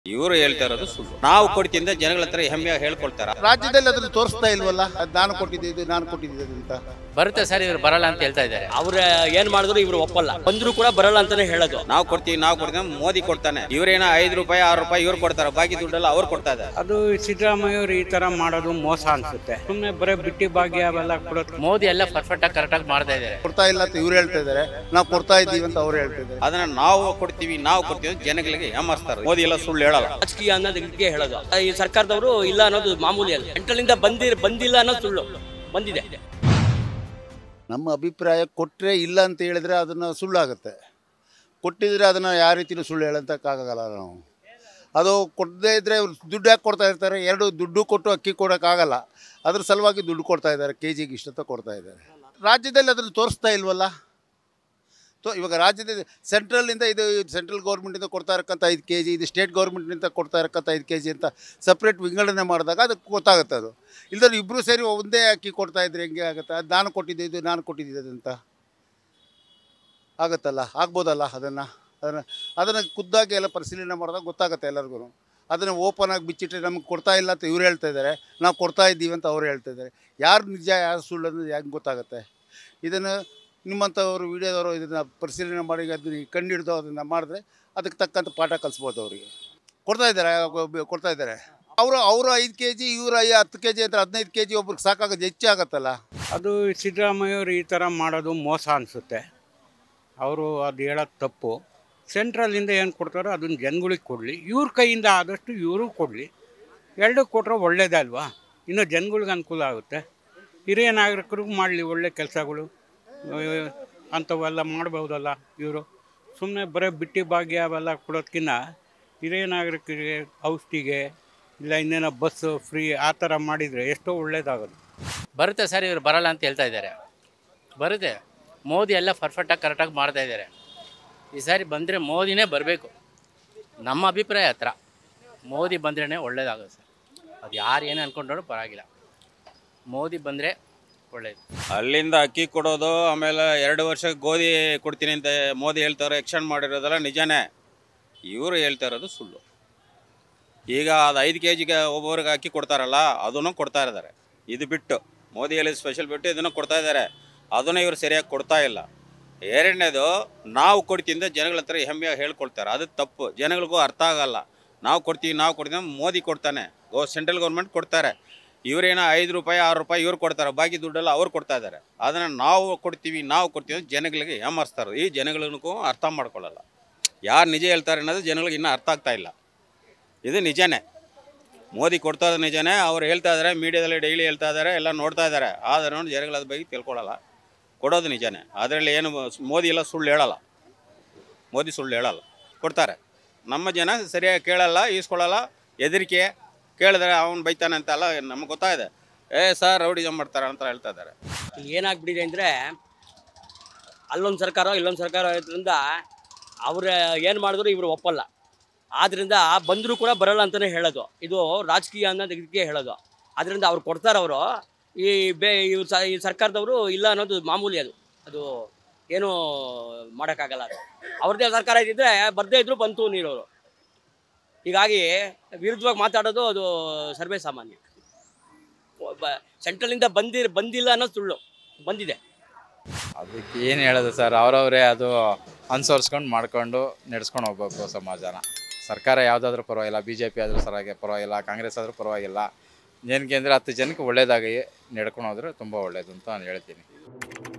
ಇವರು ಹೇಳ್ತಾ ಇರೋದು ಸುಳ್ಳು ನಾವು ಕೊಡ್ತಿಂದ ಜನಗಳ ಹತ್ರ ಹೆಮ್ಮೆಯಾಗಿ ಹೇಳ್ಕೊಳ್ತಾರ ರಾಜ್ಯದಲ್ಲಿ ಅದನ್ನು ತೋರಿಸ್ತಾ ಇಲ್ವಲ್ಲ ಅದು ನಾನು ಕೊಟ್ಟಿದ್ದು ನಾನು ಕೊಟ್ಟಿದ್ದು ಅಂತ ಬರುತ್ತೆ ಸರ್ ಇವ್ರು ಬರಲ್ಲ ಅಂತ ಹೇಳ್ತಾ ಇದ್ದಾರೆ ಅವ್ರ ಏನ್ ಮಾಡಿದ್ರು ಇವ್ರು ಒಪ್ಪಲ್ಲ ಬಂದ್ರು ಕೂಡ ಬರಲ್ಲ ಅಂತಾನೆ ಹೇಳೋದು ನಾವು ಕೊಡ್ತೀವಿ ನಾವು ಕೊಡ್ತೀವಿ ಅಂತ ಮೋದಿ ಕೊಡ್ತಾನೆ ಇವ್ರೇನ ಐದು ರೂಪಾಯಿ ಆರು ರೂಪಾಯಿ ಇವ್ರು ಕೊಡ್ತಾರೆ ಬಾಕಿ ದುಡ್ಡೆಲ್ಲ ಅವ್ರು ಕೊಡ್ತಾ ಇದ್ದಾರೆ ಅದು ಸಿದ್ದರಾಮಯ್ಯ ಅವರು ಈ ತರ ಮಾಡೋದು ಮೋಸ ಅನ್ಸುತ್ತೆ ಸುಮ್ಮನೆ ಬರೀ ಬಿಟ್ಟಿ ಭಾಗ್ಯ ಅವೆಲ್ಲ ಕೊಡೋದು ಮೋದಿ ಎಲ್ಲ ಪರ್ಫೆಕ್ಟ್ ಆಗಿ ಕರೆಕ್ಟ್ ಆಗಿ ಮಾಡ್ತಾ ಇದ್ದಾರೆ ಕೊಡ್ತಾ ಇಲ್ಲ ಅಂತ ಇವ್ರು ಹೇಳ್ತಾ ಇದ್ದಾರೆ ನಾವು ಕೊಡ್ತಾ ಇದ್ದೀವಿ ಅಂತ ಅವ್ರು ಹೇಳ್ತಾ ಇದ್ದಾರೆ ಅದನ್ನ ನಾವು ಕೊಡ್ತೀವಿ ನಾವು ಕೊಡ್ತೀವಿ ಅಂತ ಜನಗಳಿಗೆ ಏಮಾರಿಸ್ತಾರೆ ಮೋದಿ ಎಲ್ಲ ಸುಳ್ಳು ಹೇಳಲ್ಲ ರಾಜಕೀಯ ಅನ್ನೋದಕ್ಕೆ ಹೇಳೋದು ಈ ಸರ್ಕಾರದವರು ಇಲ್ಲ ಅನ್ನೋದು ಮಾಮೂಲಿ ಅಲ್ಲ ಸೆಂಟ್ರಲಿಂದ ಬಂದಿ ಬಂದಿಲ್ಲ ಅನ್ನೋದು ಸುಳ್ಳು ಬಂದಿದೆ ನಮ್ಮ ಅಭಿಪ್ರಾಯ ಕೊಟ್ಟರೆ ಇಲ್ಲ ಅಂತ ಹೇಳಿದ್ರೆ ಅದನ್ನು ಸುಳ್ಳಾಗುತ್ತೆ ಕೊಟ್ಟಿದ್ರೆ ಅದನ್ನು ಯಾವ ರೀತಿಯೂ ಸುಳ್ಳು ಹೇಳೋಂತಕ್ಕಾಗಲ್ಲ ನಾವು ಅದು ಕೊಡದೇ ಇದ್ದರೆ ದುಡ್ಡು ಯಾಕೆ ಕೊಡ್ತಾ ಇರ್ತಾರೆ ಎರಡು ದುಡ್ಡು ಕೊಟ್ಟು ಅಕ್ಕಿ ಕೊಡೋಕ್ಕಾಗಲ್ಲ ಅದ್ರ ಸಲುವಾಗಿ ದುಡ್ಡು ಕೊಡ್ತಾ ಇದ್ದಾರೆ ಕೆ ಜಿಗೆ ಇಷ್ಟಂತ ಕೊಡ್ತಾ ಇದ್ದಾರೆ ರಾಜ್ಯದಲ್ಲಿ ಅದನ್ನು ತೋರಿಸ್ತಾ ಇಲ್ವಲ್ಲ ತೋ ಇವಾಗ ರಾಜ್ಯದ ಸೆಂಟ್ರಲಿಂದ ಇದು ಸೆಂಟ್ರಲ್ ಗೌರ್ಮೆಂಟಿಂದ ಕೊಡ್ತಾ ಇರಕ್ಕಂಥ ಐದು ಕೆ ಜಿ ಇದು ಸ್ಟೇಟ್ ಗೌರ್ಮೆಂಟ್ನಿಂದ ಕೊಡ್ತಾ ಇರಕ್ಕಂಥ ಐದು ಕೆ ಜಿ ಅಂತ ಸಪ್ರೇಟ್ ವಿಂಗಡಣೆ ಮಾಡಿದಾಗ ಅದಕ್ಕೆ ಗೊತ್ತಾಗುತ್ತೆ ಅದು ಇಲ್ದ್ರೆ ಇಬ್ಬರು ಸೇರಿ ಒಂದೇ ಅಕ್ಕಿ ಕೊಡ್ತಾ ಇದ್ರೆ ಹೆಂಗೆ ಆಗುತ್ತೆ ಅದು ನಾನು ಕೊಟ್ಟಿದ್ದೆ ಇದು ನಾನು ಕೊಟ್ಟಿದ್ದೆ ಅಂತ ಆಗುತ್ತಲ್ಲ ಆಗ್ಬೋದಲ್ಲ ಅದನ್ನು ಅದನ್ನು ಅದನ್ನು ಖುದ್ದಾಗಿ ಎಲ್ಲ ಪರಿಶೀಲನೆ ಮಾಡಿದಾಗ ಗೊತ್ತಾಗುತ್ತೆ ಎಲ್ಲರಿಗೂ ಅದನ್ನು ಓಪನ್ ಆಗಿ ಬಿಚ್ಚಿಟ್ರೆ ನಮಗೆ ಕೊಡ್ತಾ ಇಲ್ಲ ಅಂತ ಇವ್ರು ಹೇಳ್ತಾ ಇದ್ದಾರೆ ನಾವು ಕೊಡ್ತಾ ಇದ್ದೀವಿ ಅಂತ ಅವ್ರು ಹೇಳ್ತಾ ಇದ್ದಾರೆ ಯಾರು ನಿಜ ಯಾರು ಸುಳ್ಳು ಅನ್ನೋದು ಹೆಂಗೆ ಗೊತ್ತಾಗುತ್ತೆ ಇದನ್ನು ನಿಮ್ಮಂಥವ್ರು ವಿಡಿಯೋದವರು ಇದನ್ನು ಪರಿಶೀಲನೆ ಮಾಡಿ ಅದನ್ನ ಕಂಡುಹಿಡಿದು ಅದನ್ನು ಮಾಡಿದ್ರೆ ಅದಕ್ಕೆ ತಕ್ಕಂಥ ಪಾಠ ಕಲಿಸ್ಬೋದು ಅವರಿಗೆ ಕೊಡ್ತಾ ಇದ್ದಾರೆ ಒಬ್ಬ- ಕೊಡ್ತಾ ಇದ್ದಾರೆ ಅವರು ಅವರು ಐದು ಕೆ ಜಿ ಇವರು ಐ ಹತ್ತು ಕೆ ಜಿ ಅಂತ ಹದಿನೈದು ಕೆ ಜಿ ಒಬ್ರಿಗೆ ಸಾಕಾಗೋದು ಹೆಚ್ಚು ಆಗುತ್ತಲ್ಲ ಅದು ಸಿದ್ದರಾಮಯ್ಯ ಅವರು ಈ ತರ ಮಾಡೋದು ಮೋಸ ಅನ್ಸುತ್ತೆ ಅವರು ಅದು ಹೇಳೋದು ತಪ್ಪು ಸೆಂಟ್ರಲಿಂದ ಏನು ಕೊಡ್ತಾರೋ ಅದನ್ನ ಜನಗಳಿಗೆ ಕೊಡಲಿ ಇವ್ರ ಕೈಯಿಂದ ಆದಷ್ಟು ಇವರು ಕೊಡಲಿ ಎರಡು ಕೊಟ್ಟರೆ ಒಳ್ಳೇದೇ ಅಲ್ವಾ ಇನ್ನು ಜನಗಳಿಗೆ ಅನುಕೂಲ ಆಗುತ್ತೆ ಹಿರಿಯ ನಾಗರಿಕರಿಗೂ ಮಾಡಲಿ ಒಳ್ಳೆ ಕೆಲಸಗಳು ಅಂಥವೆಲ್ಲ ಮಾಡ್ಬೋದಲ್ಲ ಇವರು ಸುಮ್ಮನೆ ಬರೀ ಬಿಟ್ಟಿ ಭಾಗ್ಯ ಅವೆಲ್ಲ ಕೊಡೋದಕ್ಕಿಂತ ಹಿರಿಯ ನಾಗರಿಕರಿಗೆ ಔಷಧಿಗೆ ಇಲ್ಲ ಇನ್ನೇನೋ ಬಸ್ಸು ಫ್ರೀ ಆ ಥರ ಮಾಡಿದರೆ ಎಷ್ಟೋ ಒಳ್ಳೇದಾಗೋದು ಬರುತ್ತೆ ಸರ್ ಇವ್ರು ಬರಲ್ಲ ಅಂತ ಹೇಳ್ತಾ ಇದ್ದಾರೆ ಬರುತ್ತೆ ಮೋದಿ ಎಲ್ಲ ಪರ್ಫೆಕ್ಟ್ ಆಗಿ ಕರೆಕ್ಟಾಗಿ ಮಾಡ್ತಾ ಇದ್ದಾರೆ ಈ ಸಾರಿ ಬಂದರೆ ಮೋದಿನೇ ಬರಬೇಕು ನಮ್ಮ ಅಭಿಪ್ರಾಯ ಹತ್ರ ಮೋದಿ ಬಂದ್ರೇ ಒಳ್ಳೇದಾಗೋದು ಸರ್ ಅದು ಯಾರು ಏನು ಅಂದ್ಕೊಂಡ್ರು ಪರವಾಗಿಲ್ಲ ಮೋದಿ ಬಂದರೆ ಒಳ್ಳೇದು ಅಲ್ಲಿಂದ ಅಕ್ಕಿ ಕೊಡೋದು ಆಮೇಲೆ ಎರಡು ವರ್ಷ ಗೋಧಿ ಕೊಡ್ತೀನಿ ಅಂತ ಮೋದಿ ಹೇಳ್ತಾರೆ ಎಕ್ಷನ್ ಮಾಡಿರೋದೆಲ್ಲ ನಿಜಾನೇ ಇವರು ಹೇಳ್ತಾ ಇರೋದು ಸುಳ್ಳು ಈಗ ಅದು ಐದು ಕೆ ಜಿಗೆ ಒಬ್ಬೊಬ್ರಿಗೆ ಅಕ್ಕಿ ಕೊಡ್ತಾರಲ್ಲ ಅದನ್ನು ಕೊಡ್ತಾ ಇದ್ದಾರೆ ಇದು ಬಿಟ್ಟು ಮೋದಿ ಹೇಳಿದ ಸ್ಪೆಷಲ್ ಬಿಟ್ಟು ಇದನ್ನು ಕೊಡ್ತಾ ಇದ್ದಾರೆ ಅದನ್ನು ಇವರು ಸರಿಯಾಗಿ ಕೊಡ್ತಾ ಇಲ್ಲ ಎರಡನೇದು ನಾವು ಕೊಡ್ತಿಂದ ಜನಗಳ ಹತ್ರ ಹೆಮ್ಮೆಯಾಗಿ ಹೇಳ್ಕೊಳ್ತಾರೆ ಅದು ತಪ್ಪು ಜನಗಳಿಗೂ ಅರ್ಥ ಆಗಲ್ಲ ನಾವು ಕೊಡ್ತೀವಿ ನಾವು ಕೊಡ್ತೀವಿ ಅಂತ ಮೋದಿ ಕೊಡ್ತಾನೆ ಗೋ ಸೆಂಟ್ರಲ್ ಗೌರ್ಮೆಂಟ್ ಕೊಡ್ತಾರೆ ಇವರೇನೋ ಐದು ರೂಪಾಯಿ ಆರು ರೂಪಾಯಿ ಇವ್ರು ಕೊಡ್ತಾರೆ ಬಾಕಿ ದುಡ್ಡೆಲ್ಲ ಅವ್ರು ಕೊಡ್ತಾ ಇದ್ದಾರೆ ಅದನ್ನು ನಾವು ಕೊಡ್ತೀವಿ ನಾವು ಕೊಡ್ತೀವಿ ಅಂತ ಜನಗಳಿಗೆ ಏಮಾರಿಸ್ತಾರೆ ಈ ಜನಗಳಿಗೂ ಅರ್ಥ ಮಾಡ್ಕೊಳ್ಳಲ್ಲ ಯಾರು ನಿಜ ಹೇಳ್ತಾರೆ ಅನ್ನೋದು ಜನಗಳಿಗೆ ಇನ್ನೂ ಅರ್ಥ ಆಗ್ತಾ ಇಲ್ಲ ಇದು ನಿಜನೇ ಮೋದಿ ಕೊಡ್ತಾ ಇರೋದು ನಿಜನೇ ಅವ್ರು ಹೇಳ್ತಾ ಇದ್ದಾರೆ ಮೀಡಿಯಾದಲ್ಲಿ ಡೈಲಿ ಹೇಳ್ತಾ ಇದ್ದಾರೆ ಎಲ್ಲ ನೋಡ್ತಾ ಇದ್ದಾರೆ ಆದರೆ ನೋಡಿ ಜನಗಳ ಅದ್ರ ಬಗ್ಗೆ ತಿಳ್ಕೊಳ್ಳಲ್ಲ ಕೊಡೋದು ನಿಜನೇ ಅದರಲ್ಲಿ ಏನು ಮೋದಿ ಎಲ್ಲ ಸುಳ್ಳು ಹೇಳಲ್ಲ ಮೋದಿ ಸುಳ್ಳು ಹೇಳಲ್ಲ ಕೊಡ್ತಾರೆ ನಮ್ಮ ಜನ ಸರಿಯಾಗಿ ಕೇಳಲ್ಲ ಈಸ್ಕೊಳ್ಳಲ್ಲ ಹೆದರಿಕೆ ಕೇಳಿದ್ರೆ ಅವ್ನು ಬೈತಾನೆ ಅಂತೆಲ್ಲ ನಮ್ಗೆ ಗೊತ್ತಾಗಿದೆ ಏ ಸರ್ ರೌಡಿಜಮ್ ಮಾಡ್ತಾರೆ ಅಂತ ಹೇಳ್ತಾ ಇದ್ದಾರೆ ಈಗ ಏನಾಗ್ಬಿಟ್ಟಿದೆ ಅಂದರೆ ಅಲ್ಲೊಂದು ಸರ್ಕಾರ ಇಲ್ಲೊಂದು ಸರ್ಕಾರ ಇರೋದ್ರಿಂದ ಅವ್ರ ಏನು ಮಾಡಿದ್ರು ಇವರು ಒಪ್ಪಲ್ಲ ಆದ್ರಿಂದ ಬಂದರೂ ಕೂಡ ಬರಲ್ಲ ಅಂತಲೇ ಹೇಳೋದು ಇದು ರಾಜಕೀಯ ಅನ್ನೋದು ಇದಕ್ಕೆ ಹೇಳೋದು ಅದರಿಂದ ಅವ್ರು ಕೊಡ್ತಾರೆ ಅವರು ಈ ಬೇ ಇವ್ರು ಸ ಈ ಸರ್ಕಾರದವರು ಇಲ್ಲ ಅನ್ನೋದು ಮಾಮೂಲಿ ಅದು ಅದು ಏನು ಮಾಡೋಕ್ಕಾಗಲ್ಲ ಅದು ಅವ್ರದ್ದೇ ಸರ್ಕಾರ ಇದ್ದಿದ್ರೆ ಬರದೇ ಇದ್ರು ಬಂತು ನೀರವರು ಹೀಗಾಗಿ ವಿರುದ್ಧವಾಗಿ ಮಾತಾಡೋದು ಅದು ಸರ್ವೇ ಸಾಮಾನ್ಯ ಒಬ್ಬ ಸೆಂಟ್ರಲಿಂದ ಬಂದಿ ಬಂದಿಲ್ಲ ಅನ್ನೋದು ಸುಳ್ಳು ಬಂದಿದೆ ಅದಕ್ಕೆ ಏನು ಹೇಳೋದು ಸರ್ ಅವರವರೇ ಅದು ಅನುಸರಿಸ್ಕೊಂಡು ಮಾಡ್ಕೊಂಡು ನಡೆಸ್ಕೊಂಡು ಹೋಗ್ಬೇಕು ಸಮಾಜನ ಸರ್ಕಾರ ಯಾವುದಾದ್ರೂ ಪರವಾಗಿಲ್ಲ ಬಿ ಜೆ ಪಿ ಆದರೂ ಸರಿಯಾಗಿ ಪರವಾಗಿಲ್ಲ ಕಾಂಗ್ರೆಸ್ ಆದರೂ ಪರವಾಗಿಲ್ಲ ಏನಕ್ಕೆ ಅಂದರೆ ಹತ್ತು ಜನಕ್ಕೆ ಒಳ್ಳೇದಾಗಿ ನಡ್ಕೊಂಡು ಹೋದ್ರೆ ತುಂಬ ಒಳ್ಳೇದು ಅಂತ ನಾನು ಹೇಳ್ತೀನಿ